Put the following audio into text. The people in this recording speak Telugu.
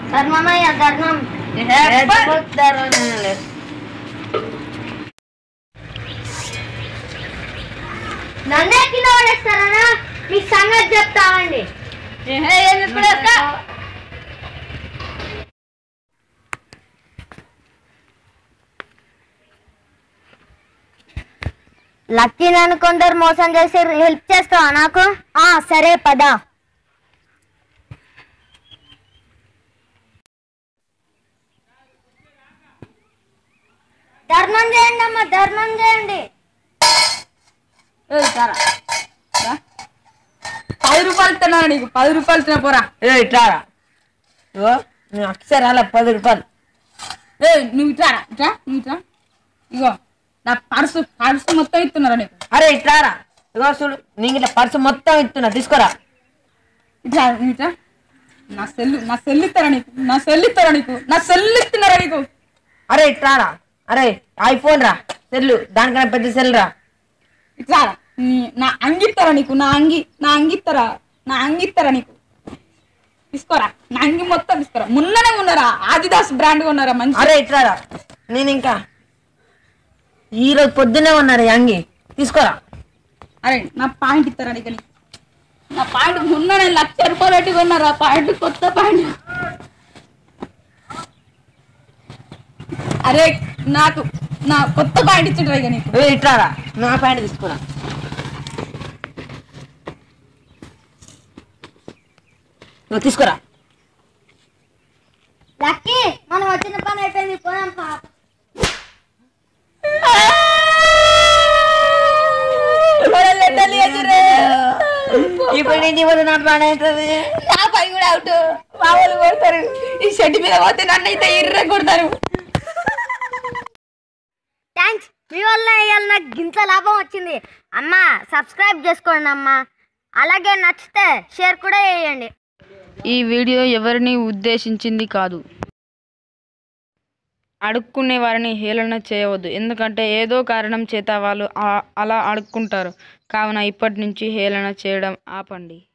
ధర్మమయ్య ధర్మం నన్నే కింద పడేస్తారా మీకు సంగతి చెప్తామండి లక్కీ నన్ను కొందరు మోసం చేసి హెల్ప్ చేస్తావా నాకు ఆ సరే పద ధర్మం చేయండి అమ్మా ధర్మం చేయండి ఏయ్ తారా రా. పది రూపాయలు ఇస్తున్నా నీకు పది రూపాయలు ఇస్తున్నా పోరా ఏ ఇట్లారా ఇగో నువ్వు అక్షరాల పది రూపాయలు ఏ నువ్వు ఇట్రారా ఇట్రా నువ్వు ఇట్రా ఇగో నా పర్సు పర్సు మొత్తం ఇస్తున్నారా నీకు అరే ఇట్లారా ఇగో చూడు నీకు ఇట్లా పర్సు మొత్తం ఇస్తున్నా తీసుకోరా ఇట్లా నువ్వు ఇట్రా నా సెల్లు నా సెల్లు ఇస్తారా నీకు నా సెల్లు ఇస్తారా నీకు నా సెల్లు ఇస్తున్నారా నీకు అరే ఇట్లారా అరే ఐఫోన్ రా సెల్లు దానికన్నా పెద్ద సెల్ రా ఇట్లా నీ- నా అంగి ఇస్తారా నీకు నా అంగి నా అంగి ఇస్తారా నా అంగి ఇస్తారా నీకు తీసుకోరా నా అంగి మొత్తం తీసుకోరా మొన్ననే ఉన్నారా ఆదిదాస్ బ్రాండ్ ఉన్నారా మంచి అరే ఇట్లారా నేను ఇంకా ఈ రోజు పొద్దున్నే ఉన్నారు ఈ అంగి తీసుకోరా అరే నా పాయింట్ ఇస్తారా నీకు నీకు? నా పాయింట్ మొన్ననే లక్ష రూపాయలు పెట్టి కొన్నారు ఆ పాయింట్ కొత్త పాయింట్ అరే నాకు నా కొత్త పాయింట్ ఇచ్చిండ్రా ఇక నీకు ఏ ఇట్లారా నా ప్యాంట్ తీసుకోరా నువ్వు తీసుకోరా లక్కీ మనం వచ్చిన పని అయిపోయింది పోదాం పా ఇప్పుడు ఇంటి పోతే నా ప్యాంట్ అవుతుంది నా పై కూడా అవుట్ మా వాళ్ళు కొడతారు ఈ షెడ్ మీద పోతే నన్ను అయితే ఇర్ర కొడతారు థ్యాంక్స్ మీ వల్ల ఇవాళ నాకు గింత లాభం వచ్చింది అమ్మ సబ్స్క్రైబ్ చేసుకోండి అమ్మ అలాగే నచ్చితే షేర్ కూడా చేయండి ఈ వీడియో ఎవరిని ఉద్దేశించింది కాదు అడుక్కునే వారిని హేళన చేయవద్దు ఎందుకంటే ఏదో కారణం చేత వాళ్ళు ఆ- అలా అడుక్కుంటారు కావున ఇప్పటి నుంచి హేళన చేయడం ఆపండి